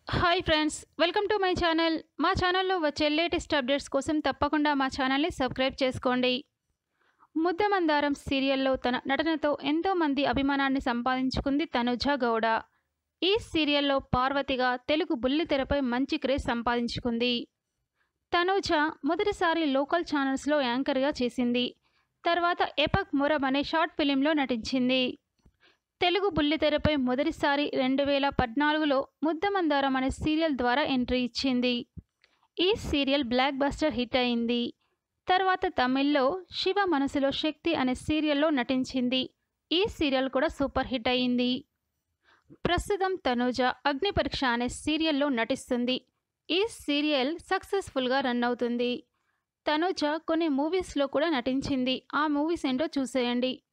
hi friends welcome to my channel మా ఛానల్లో వచ్చే లేటెస్ట్ అప్డేట్స్ కోసం తప్పకుండా మా ఛానల్ని సబ్స్క్రైబ్ చేసుకోండి ముద్దమందారం సీరియల్లో తన నటనతో ఎంతోమంది అభిమానాన్ని సంపాదించుకుంది తనుజ గౌడ ఈ సీరియల్లో పార్వతిగా తెలుగు బుల్లితెరపై మంచి క్రేజ్ సంపాదించుకుంది తనుజ మొదటిసారి లోకల్ ఛానల్స్లో యాంకర్గా చేసింది తర్వాత ఎపక్ మొరం అనే షార్ట్ ఫిలింలో నటించింది తెలుగు బుల్లితెరపై మొదటిసారి రెండు వేల పద్నాలుగులో ముద్దమందారం అనే సీరియల్ ద్వారా ఎంట్రీ ఇచ్చింది ఈ సీరియల్ బ్లాక్ బస్టర్ హిట్ అయింది తర్వాత తమిళ్లో శివ మనసులో శక్తి అనే సీరియల్లో నటించింది ఈ సీరియల్ కూడా సూపర్ హిట్ అయింది ప్రస్తుతం తనూజ అగ్ని పరీక్ష అనే సీరియల్లో నటిస్తుంది ఈ సీరియల్ సక్సెస్ఫుల్గా రన్ అవుతుంది తనూజ కొన్ని మూవీస్లో కూడా నటించింది ఆ మూవీస్ ఏంటో చూసేయండి